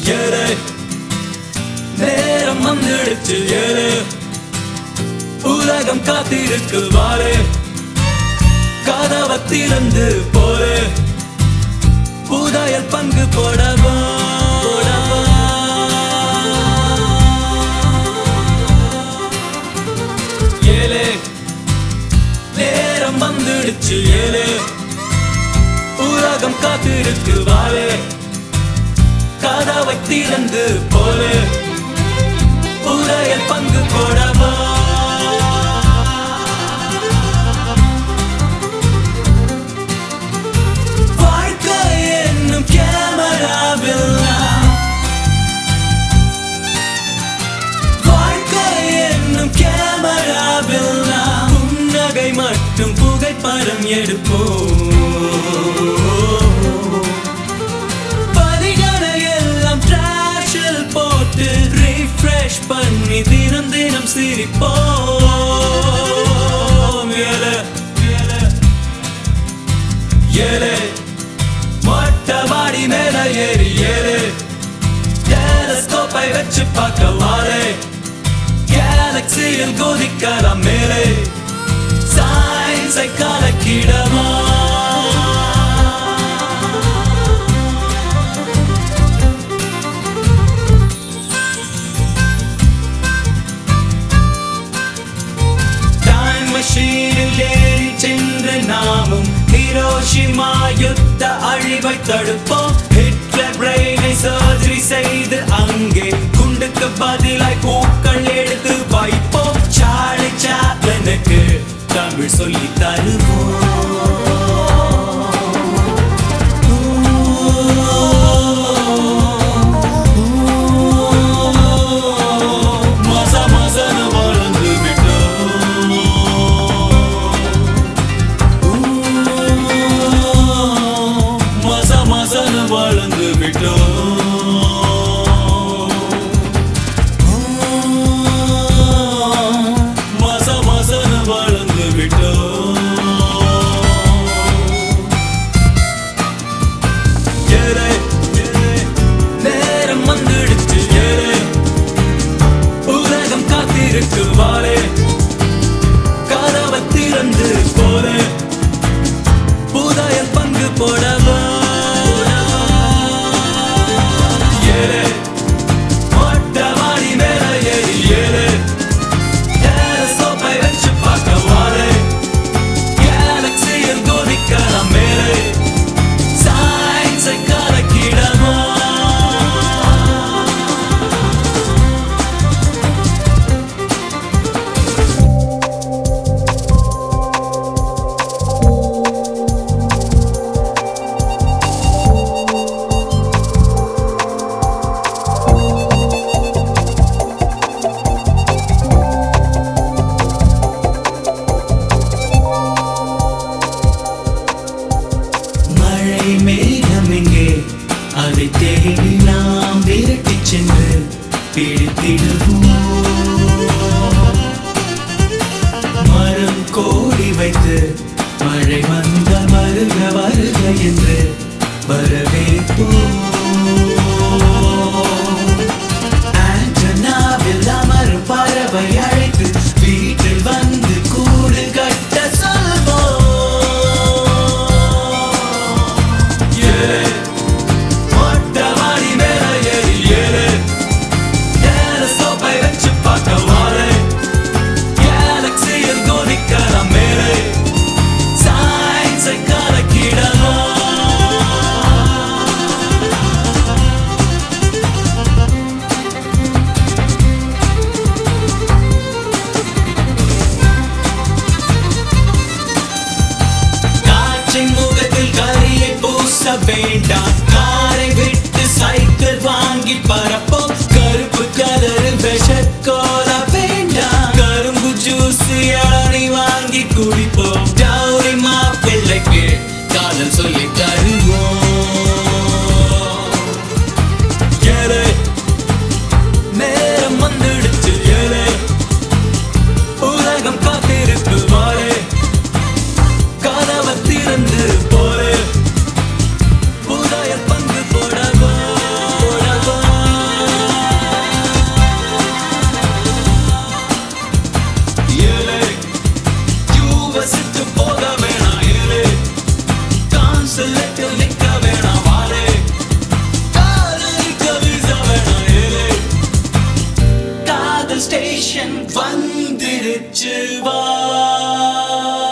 ஏழு நேரம் வந்துடுச்சு ஏழு உலகம் காத்திருக்கு வாரு கதவை திறந்து போரு புதையல் பங்கு போடவா போடவா. ஏழு நேரம் வந்துடுச்சு ஏழு உலகம் காத்திருக்கு வாரு கதவை திறந்து போரு புதையல் பங்கு போடவா வாழ்க்கை என்னும் கேமராவில் நாம் வாழ்க்கை என்னும் கேமராவில் நாம் புன்னகை மட்டும் புகைப்படம் எடுப்போம் வரிகளை எல்லாம் டிராஷில் போட்டு ரீஃப்ரெஷ் பண்ணி தினம் தினம் சிரிப்போம் ஏழு ஏழு ஏழு மொட்டை மாடி மேல ஏறி ஏழு டெலஸ்கோப்பை வச்சு பார்க்க வாழே கேலக்சியில் குதிக்கலாம் மேலே சயின்ஸை கலக்கிடவா டைம் மெஷீனில் ஏறி சென்று நாமும் ஹிரோஷிமா யுத்த அழிவை தடுப்போம் ஹிட்லர் பிரெயினை சர்ஜரி செய்து அங்கே குண்டுக்கு பதிலாய் பூக்கள் எடுத்து வைப்போம் சார்லி சாப்ளனுக்கு தமிழ் சொல்லி தருவோம் மச மசன வளர்ந்து விட்டோம் மச மசன வளர்ந்து விட்டோம் மச மசன வளர்ந்து விட்டோம் ஏழை, ஏழை, நேரம் வந்துடுச்சு ஏழை உலகம் காத்திருக்கு வாரே கதவை திறந்து போலே புதையல் பங்கு போடவா ஏழு மொட்டை மாடி மேல ஏறி ஏழு டெலஸ்கோப்பை வச்சு பார்க்க வாரே கேலக்சியில் குதிக்கலாம் மேலே சயின்ஸை கலக்கிடவா மழை மேகம் எங்கே அதை தேடி நாம் விரட்டிச் சென்று பிடித்திடுவோம் மரம் கோடி வைத்து மழை வந்தால் வருக வருக என்று வரவேற்போம் ஆண்டனாவில் அமரும் பறவை அழைத்து வீட்டில் வந்து கூடு கட்ட சொல்வோம் ஏழு, மொட்டை மாடி மேல ஏறி ஏழு, டெலஸ்கோப்பை வச்சு பார்க்க வாழை, கேலக்சியில் குதிக்கலாம் மேலே, சயின்ஸை கலக்கிடவா காற்றின் முகத்தில் கரியை பூச வேண்டாம் காரை விட்டு சைக்கிள் வாங்கி பரப்போம் கருப்பு கலரு விஷக்கோல வேண்டாம் கரும்பு ஜூஸ் இளநி வாங்கி குடிப்போம் டவுரி மாப்பிள்ளைக்கு காதல் சொல்லி தருவோம் ஏழு, நேரம் வந்துடுச்சு ஏழு உலகம் காத்திருக்கு வாழே கதவை திறந்து போலே புதையல் பங்கு போடவா போடவா ஜெனரேஷன் வந்துடுச்சு வா